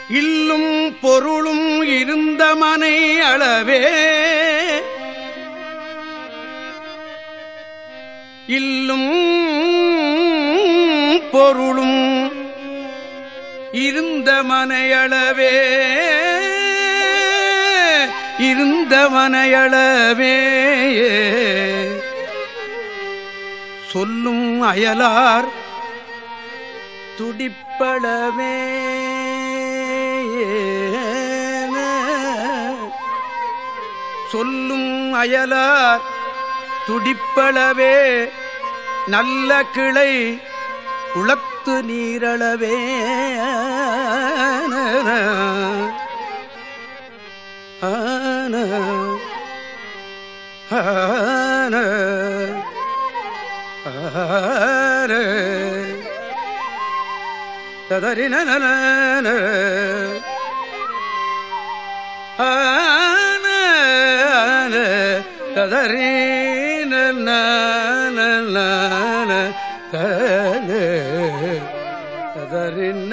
இல்லும் பொருளும் இருந்த மனை அளவே இல்லும் பொருளும் இருந்த மனையளவே இருந்த மனையளவே சொல்லும் அயலார் துடிப்பளவே சொல்லும் அயலார் துடிப்பளவே நல்ல கிளை குளத்து நீரளவே ஆன ஆன ஆன ததறின ததறின ததறின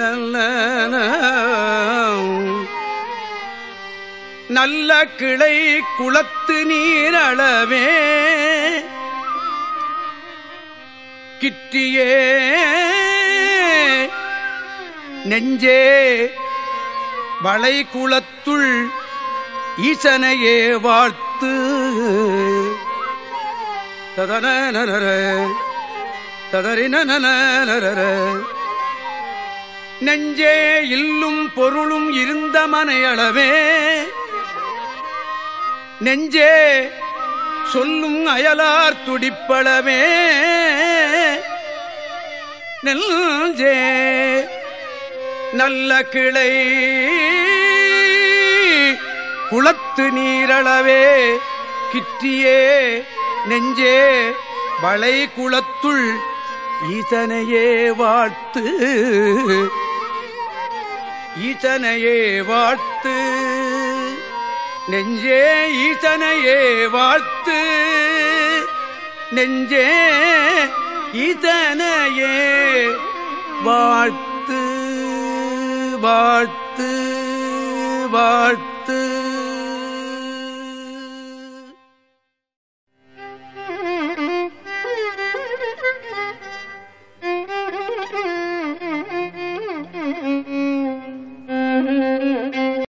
நல்ல கிளை குளத்து நீரளவே கிட்டியே நெஞ்சே வளைகுளத்துள் ஈசனையே வாழ்த்து ததனர ததறினர நெஞ்சே இல்லும் பொருளும் இருந்த மனையளவே நெஞ்சே சொல்லும் அயலார் துடிப்பளவே நெஞ்சே நல்ல கிளை குளத்து நீரளவே கிற்றியே நெஞ்சே வளை குளத்துள் ஈசனையே வாழ்த்து ஈசனையே வாழ்த்து நெஞ்சே ஈசனையே வாழ்த்து நெஞ்சே ஈசனையே வாழ்த்து வாழ்த்து வாழ்த்து